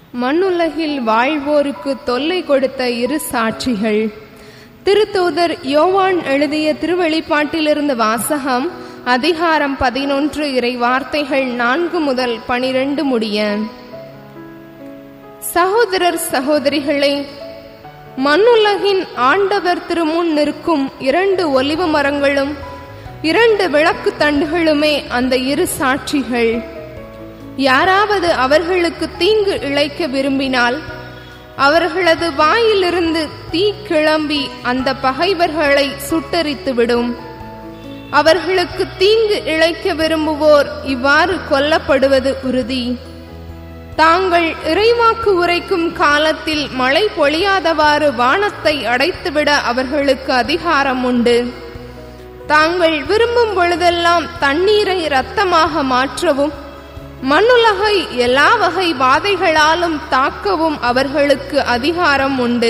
மண்ணுலகில் வாழ்வோருக்கு தொல்லை கொடுத்த இரு சாட்சிகள் திருத்தூதர் யோவான் எழுதிய திருவெளிப்பாட்டிலிருந்து வாசகம் அதிகாரம் பதினொன்று இறை வார்த்தைகள் நான்கு முதல் பனிரெண்டு முடிய சகோதரர் சகோதரிகளே மண்ணுலகின் ஆண்டவர் திருமுன் நிற்கும் இரண்டு ஒலிவ மரங்களும் இரண்டு விளக்கு தண்டுகளுமே அந்த இரு சாட்சிகள் யாராவது அவர்களுக்கு தீங்கு இழைக்க விரும்பினால் அவர்களது வாயிலிருந்து தீ கிளம்பி அந்த பகைவர்களை சுட்டரித்துவிடும் அவர்களுக்கு தீங்கு இழைக்க விரும்புவோர் இவ்வாறு கொல்லப்படுவது உறுதி தாங்கள் இறைவாக்கு உரைக்கும் காலத்தில் மழை பொழியாதவாறு வானத்தை அடைத்துவிட அவர்களுக்கு அதிகாரம் உண்டு தாங்கள் விரும்பும் பொழுதெல்லாம் தண்ணீரை இரத்தமாக மாற்றவும் மண்ணுலகை எல்லா வகை வாதைகளாலும் தாக்கவும் அவர்களுக்கு அதிகாரம் உண்டு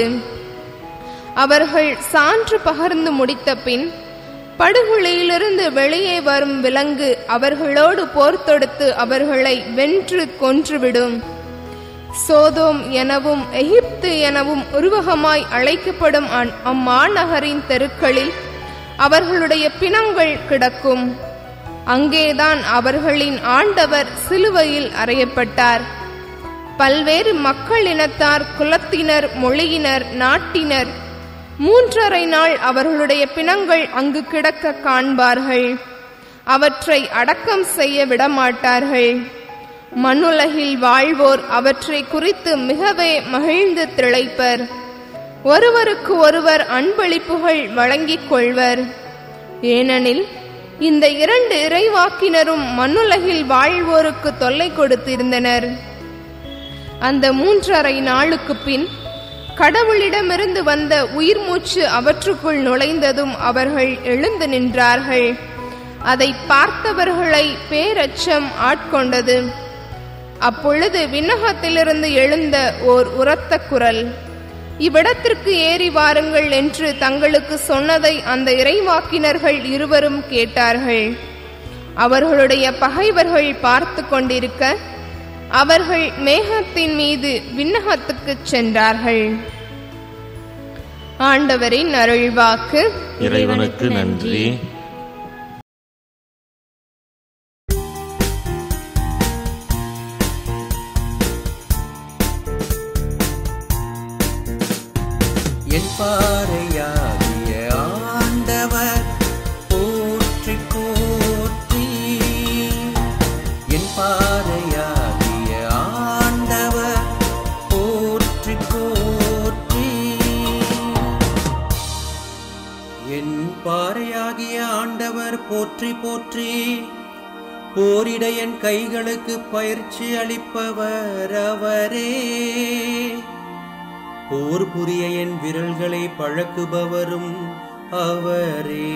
அவர்கள் சான்று பகர்ந்து முடித்த பின் படுகொலையிலிருந்து வெளியே வரும் விலங்கு அவர்களோடு போர் தொடுத்து அவர்களை வென்று கொன்றுவிடும் சோதோம் எனவும் எகிப்து எனவும் உருவகமாய் அழைக்கப்படும் அந்- அம்மாநகரின் தெருக்களில் அவர்களுடைய பிணங்கள் கிடக்கும் அங்கேதான் அவர்களின் ஆண்டவர் சிலுவையில் அறையப்பட்டார் பல்வேறு மக்கள் இனத்தார் குலத்தினர் மொழியினர் நாட்டினர் மூன்றரை நாள் அவர்களுடைய பிணங்கள் அங்கு கிடக்க காண்பார்கள் அவற்றை அடக்கம் செய்ய விடமாட்டார்கள் மண்ணுலகில் வாழ்வோர் அவற்றை குறித்து மிகவே மகிழ்ந்து திளைப்பர் ஒருவருக்கு ஒருவர் அன்பளிப்புகள் வழங்கிக் கொள்வர் ஏனெனில் இந்த இரண்டு இறைவாக்கினரும் மண்ணுலகில் வாழ்வோருக்கு தொல்லை கொடுத்திருந்தனர் அந்த மூன்றரை நாளுக்கு பின் கடவுளிடமிருந்து வந்த உயிர் மூச்சு அவற்றுக்குள் நுழைந்ததும் அவர்கள் எழுந்து நின்றார்கள் அதை பார்த்தவர்களை பேரச்சம் ஆட்கொண்டது அப்பொழுது விண்ணகத்திலிருந்து எழுந்த ஓர் உரத்த குரல் இவ்விடத்திற்கு ஏறி வாருங்கள் என்று தங்களுக்கு சொன்னதை அந்த இறைவாக்கினர்கள் இருவரும் கேட்டார்கள் அவர்களுடைய பகைவர்கள் பார்த்து கொண்டிருக்க அவர்கள் மேகத்தின் மீது விண்ணகத்துக்குச் சென்றார்கள் ஆண்டவரின் அருள்வாக்கு இறைவனுக்கு நன்றி என் பாறையாகிய ஆண்டவர் போற்றி போற்றி என் பாறையாகிய ஆண்டவர் போற்றி போற்றி என் பாறையாகிய ஆண்டவர் போற்றி போற்றி போரிட என் கைகளுக்கு பயிற்சி அளிப்பவர் அவரே போர் புரிய என் விரல்களை பழக்குபவரும் அவரே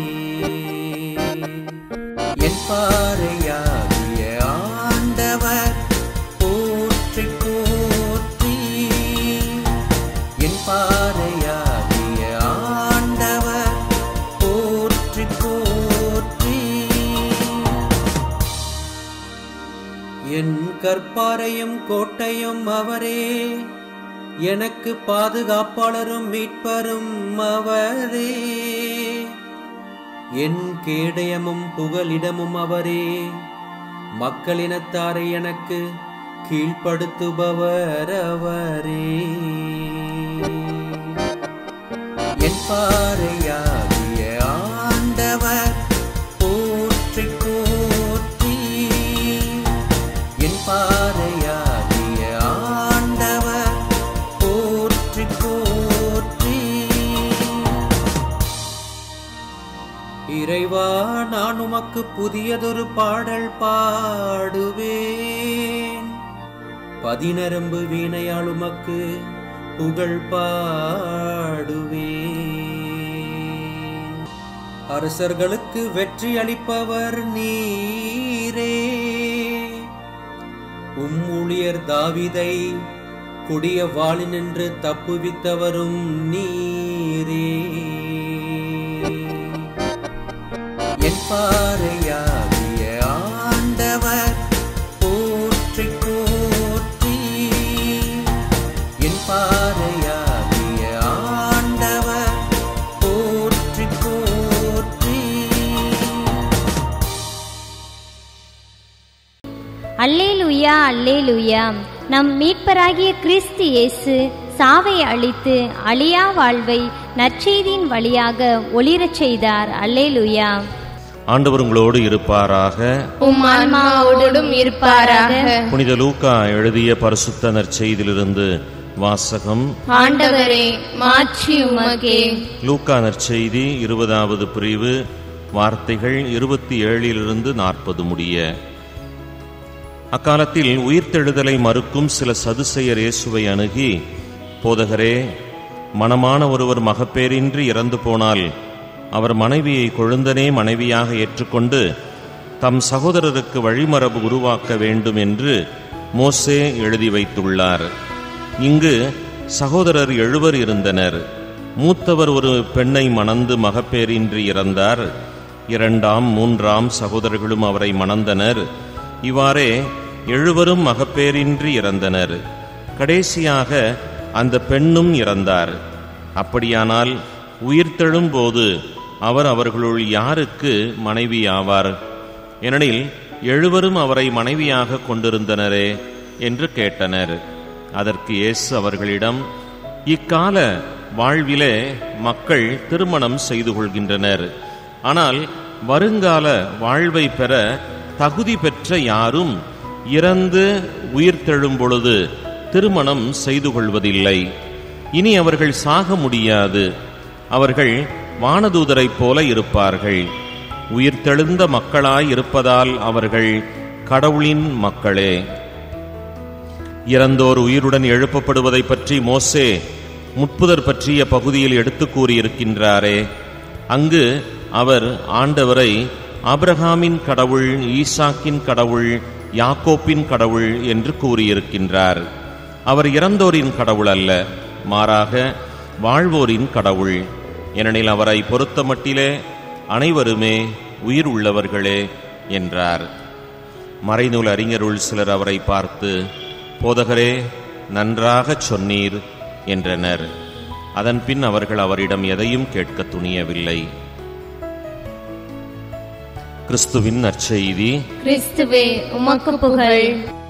என் பாறையாகிய ஆண்டவர் போற்றி போற்றி என் பாறையாகிய ஆண்டவர் போற்றி போற்றி என் கற்பாரையும் கோட்டையும் அவரே எனக்கு பாதுகாப்பாளரும் மீட்பரும் அவரே என் கேடயமும் புகலிடமும் அவரே மக்களினத்தாரை எனக்கு கீழ்ப்படுத்துபவர் அவரே என் பாறையாகிய ஆண்டவர் போற்றி போற்றி என் பாறையாகிய ஆண்டவர் போற்றி போற்றி இறைவா நான் உமக்கு புதியதொரு பாடல் பாடுவேன் பதினரம்பு வீணையால் உமக்கு புகழ் பாடுவேன் அரசர்களுக்கு வெற்றி அளிப்பவர் நீரே உம் ஊழியர் தாவிதை கொடிய வாளினின்று தப்புவித்தவரும் நீரே என் பாறையாகிய ஆண்டவர் போற்றி போற்றி அல்லேலுயா அல்லேலுயா நம் மீட்பராகிய கிறிஸ்து இயேசு சாவை அழித்து அழியா வாழ்வை நற்செய்தியின் வழியாக ஒளிரச் செய்தார் அல்லேலுயா ஆண்டவர் உங்களோடு இருப்பாராக உம் ஆன்மாவோடும் இருப்பாராக புனித லூக்கா எழுதிய பரிசுத்த நற்செய்தியிலிருந்து வாசகம் ஆண்டவரே மாட்சி உமகே லூக்கா நற்செய்தி இருபதாவது பிரிவு வார்த்தைகள் இருபத்தி ஏழிலிருந்து நாற்பது முடிய அக்காலத்தில் உயிர்த்தெழுதலை மறுக்கும் சில சதுசெயர் இயேசுவை அணுகி போதகரே மணமான ஒருவர் மகப்பேரின்றி இறந்து போனால் அவர் மனைவியை கொழுந்தனே மனைவியாக ஏற்றுக்கொண்டு தம் சகோதரருக்கு வழிமரபு உருவாக்க வேண்டும் என்று மோசே எழுதி வைத்துள்ளார் இங்கு சகோதரர் எழுவர் இருந்தனர் மூத்தவர் ஒரு பெண்ணை மணந்து மகப்பேரின்றி இறந்தார் இரண்டாம் மூன்றாம் சகோதரர்களும் அவரை மணந்தனர் இவ்வாறே எழுவரும் மகப்பேரின்றி இறந்தனர் கடைசியாக அந்த பெண்ணும் இறந்தார் அப்படியானால் உயிர்த்தெழும் போது அவர் அவர்களுள் யாருக்கு மனைவி ஆவார் ஏனெனில் எழுவரும் அவரை மனைவியாக கொண்டிருந்தனரே என்று கேட்டனர் அதற்கு இயேசு அவர்களிடம் இக்கால வாழ்விலே மக்கள் திருமணம் செய்து கொள்கின்றனர் ஆனால் வருங்கால வாழ்வை பெற தகுதி பெற்ற யாரும் இறந்து உயிர்த்தெழும் பொழுது திருமணம் செய்து கொள்வதில்லை இனி அவர்கள் சாக முடியாது அவர்கள் வானதூதரைப் போல இருப்பார்கள் உயிர்த்தெழுந்த மக்களாய் இருப்பதால் அவர்கள் கடவுளின் மக்களே இறந்தோர் உயிருடன் எழுப்பப்படுவதை பற்றி மோசே முட்புதர் பற்றிய பகுதியில் எடுத்து கூறியிருக்கின்றாரே அங்கு அவர் ஆண்டவரை ஆபிரகாமின் கடவுள் ஈசாக்கின் கடவுள் யாக்கோப்பின் கடவுள் என்று கூறியிருக்கின்றார் அவர் இறந்தோரின் கடவுள் அல்ல மாறாக வாழ்வோரின் கடவுள் ஏனெனில் அவரை பொறுத்தமட்டிலே அனைவருமே உயிர் உள்ளவர்களே என்றார் மறைநூல் அறிஞருள் சிலர் அவரை பார்த்து போதகரே நன்றாகச் சொன்னீர் என்றனர் அதன்பின் அவர்கள் அவரிடம் எதையும் கேட்க துணியவில்லை கிறிஸ்துவின் நற்செய்தி கிறிஸ்துவே உமக்கு புகழ்